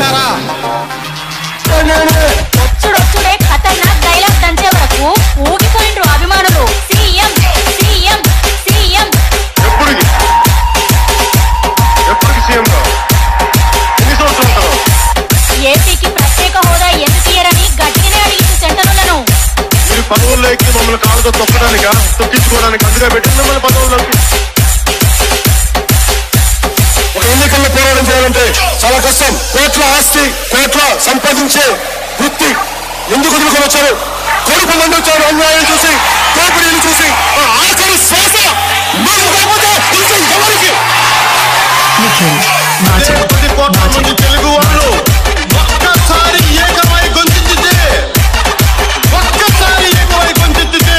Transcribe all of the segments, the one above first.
చేశారా వచ్చుడొచ్చుడే ఖతర్నాక్ డైలాగ్ దంచే వరకు ఊగిపోయిండ్రు అభిమానులు సీఎం సీఎం సీఎం ఎప్పటికి ఎప్పటికి సీఎం గా ఎన్ని సంవత్సరాలు ఉంటారు ఏపీకి ప్రత్యేక హోదా ఎందుకు ఇయ్యరని గట్టిగానే అడిగింది సెంటర్లను మీరు పదవుల్లోకి మమ్మల్ని కాళ్ళతో తొక్కడానిక తొక్కించుకోవడానికి అందుకే పెట్టి మిమ్మల్ని పదవుల్లోకి ఒక ఎన్నికల్లో పోరాటం చేయాలంటే చాలా కష్టం కోట్ల ఆస్తి కోట్ల సంపాదించే వృత్తి ఎందుకు వదులుకొని వచ్చారు కొడుకు మంది వచ్చారు అన్యాయం చూసి దోపిడీలు చూసి ఆ ఆఖరి శ్వాస మీకు కాకపోతే ఇంకా ఎవరికి పది కోట్ల మంది తెలుగు వాళ్ళు ఒక్కసారి ఏకమై గొంతెత్తితే ఒక్కసారి ఏకమై గొంతెత్తితే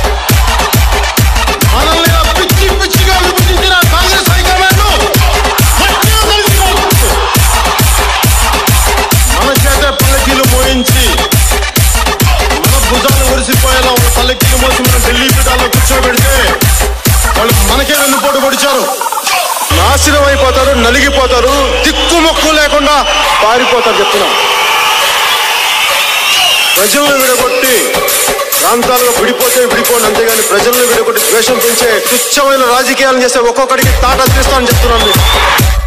మనల్ని ఇలా పిచ్చి పిచ్చిగా విభజించిన కాంగ్రెస్ హైకమాండ్ గట్టిగా కలిసిపోతుంది. మన చేత పల్లకీలు మోయించి మన భుజాలు ఒరిసిపోయేలా ఒక పల్లకీలు మోసి మనం ఢిల్లీ పీఠాల్లో కూర్చోబెడితే వాళ్ళు మనకే వెన్నుపోటు పొడిచారు నాశనం అయిపోతారు నలిగిపోతారు దిక్కు మొక్కు లేకుండా పారిపోతారు చెప్తున్నా ప్రజలను విడగొట్టి ప్రాంతాల్లో విడిపోతే విడిపోండి అంతేగాని ప్రజలను విడగొట్టి ద్వేషం పెంచే తుచ్చమైన రాజకీయాలను చేస్తే ఒక్కొక్కడికి తాట తీస్తానని చెప్తున్నాను మీకు